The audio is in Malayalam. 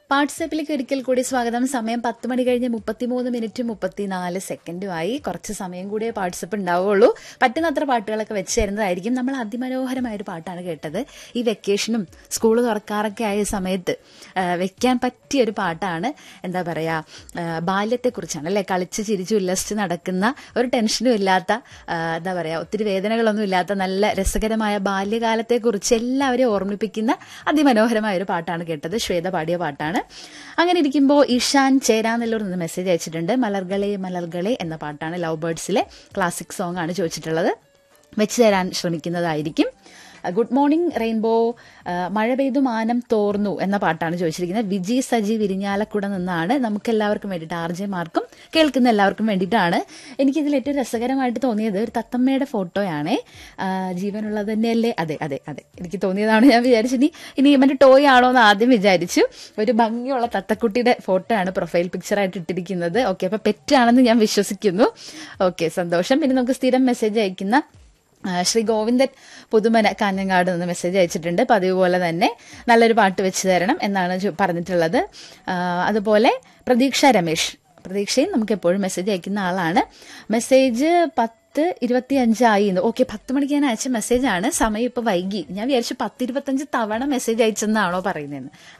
വാട്സാപ്പിലേക്ക് ഒരിക്കൽ കൂടി സ്വാഗതം സമയം പത്ത് മണി കഴിഞ്ഞ് മുപ്പത്തിമൂന്ന് മിനിറ്റ് മുപ്പത്തിനാല് സെക്കൻഡുമായി കുറച്ച് സമയം കൂടിയേ വാട്സപ്പ് ഉണ്ടാവുകയുള്ളൂ പറ്റുന്നത്ര പാട്ടുകളൊക്കെ വെച്ച് തരുന്നതായിരിക്കും നമ്മൾ അതിമനോഹരമായ ഒരു പാട്ടാണ് കേട്ടത് ഈ വെക്കേഷനും സ്കൂൾ തുറക്കാറൊക്കെ ആയ സമയത്ത് ആ, വെക്കാൻ പറ്റിയ ഒരു പാട്ടാണ് എന്താ പറയാ ആ, ബാല്യത്തെക്കുറിച്ചാണ് അല്ലെ കളിച്ച് ചിരിച്ച് ഉല്ലസിച്ച് നടക്കുന്ന ഒരു ടെൻഷനും ഇല്ലാത്ത ആ, എന്താ പറയാ ഒത്തിരി വേദനകളൊന്നും ഇല്ലാത്ത നല്ല രസകരമായ ബാല്യകാലത്തെക്കുറിച്ച് എല്ലാവരെയും ഓർമ്മിപ്പിക്കുന്ന അതിമനോഹരമായ ഒരു പാട്ടാണ് കേട്ടത് ശ്വേത പാടിയ പാട്ടാണ് അങ്ങനെ ഇരിക്കുമ്പോൾ ഇഷാൻ ചേരാനെല്ലൂർ നിന്ന് മെസ്സേജ് അയച്ചിട്ടുണ്ട് മലർകളെ മലർകളെ എന്ന പാട്ടാണ് ലവ് ബേർഡ്സിലെ ക്ലാസിക് സോങ് ആണ് ചോദിച്ചിട്ടുള്ളത് വെച്ച് തരാൻ ശ്രമിക്കുന്നതായിരിക്കും ഗുഡ് മോർണിംഗ് റെയിൻബോ ആ, മഴ പെയ്തു മാനം തോർന്നു എന്ന പാട്ടാണ് ചോദിച്ചിരിക്കുന്നത് വിജി സജി വിരിഞ്ഞാലക്കുട നിന്നാണ് നമുക്ക് എല്ലാവർക്കും വേണ്ടിയിട്ട് ആർ ജെ മാർക്കും കേൾക്കുന്ന എല്ലാവർക്കും വേണ്ടിയിട്ടാണ് എനിക്കിതിൽ ഏറ്റവും രസകരമായിട്ട് തോന്നിയത് ഒരു തത്തമ്മയുടെ ഫോട്ടോയാണേ ആ, ജീവനുള്ളത് തന്നെയല്ലേ അതെ അതെ അതെ എനിക്ക് തോന്നിയതാണ് ഞാൻ വിചാരിച്ചു ഇനി ഇനി മറ്റേ ടോയ് ആണോ എന്ന് ആദ്യം വിചാരിച്ചു ഒരു ഭംഗിയുള്ള തത്തക്കുട്ടിയുടെ ഫോട്ടോ ആണ് പ്രൊഫൈൽ പിക്ചറായിട്ട് ഇട്ടിരിക്കുന്നത് ഓക്കെ അപ്പൊ പെറ്റാണെന്ന് ഞാൻ വിശ്വസിക്കുന്നു ഓക്കെ സന്തോഷം പിന്നെ നമുക്ക് സ്ഥിരം മെസ്സേജ് അയക്കുന്ന ആ, ശ്രീ ഗോവിന്ദൻ പുതുമന കാഞ്ഞങ്ങാട് നിന്ന് മെസ്സേജ് അയച്ചിട്ടുണ്ട് പതിവ് പോലെ തന്നെ നല്ലൊരു പാട്ട് വെച്ച് തരണം എന്നാണ് ചോ- പറഞ്ഞിട്ടുള്ളത് ആ, അതുപോലെ പ്രതീക്ഷ രമേശ് പ്രതീക്ഷയും നമുക്ക് എപ്പോഴും മെസ്സേജ് അയക്കുന്ന ആളാണ് മെസ്സേജ് പത്ത് ഇരുപത്തി അഞ്ചായി ഓക്കെ പത്ത് മണിക്ക് ഞാൻ അയച്ച മെസ്സേജാണ് സമയം ഇപ്പൊ വൈകി ഞാൻ വിചാരിച്ചു പത്ത് ഇരുപത്തഞ്ച് തവണ മെസ്സേജ് അയച്ചെന്നാണോ പറയുന്നതെന്ന്